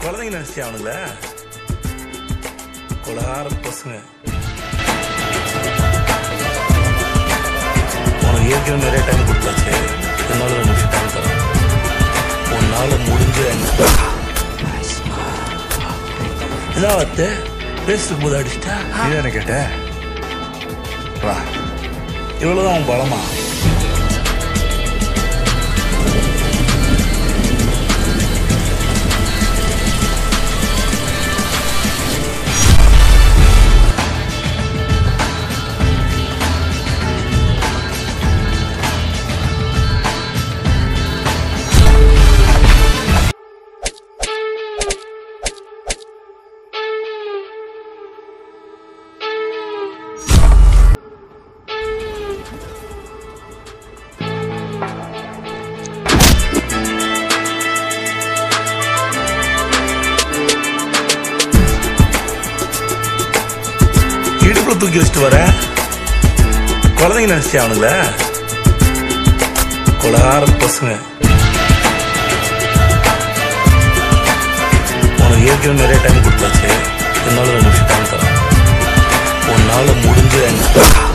குழந்தைங்க நினைச்சியா அவனுங்கள கொலகார பசங்க உனக்கு ஏற்கனவே நிறைய டைம் கொடுத்தாச்சு இதனால ரெண்டு நிமிஷம் டைம் தரேன் உன்னால முடிஞ்ச என்ன வார்த்தை பேசுறதுக்கு போது அடிச்சிட்டா நீ என்ன கேட்ட வா இவ்வளவுதான் உன் பலமா இடுப்புல தூக்கி வச்சுட்டு வர குழந்தைங்க நினைச்சியா அவனுங்கள கொலகார பசங்க உனக்கு ஏற்கனவே நிறைய டைம் கொடுத்தாச்சு இதனால ரெண்டு நிமிஷம் டைம் தரேன் உன்னால முடிஞ்ச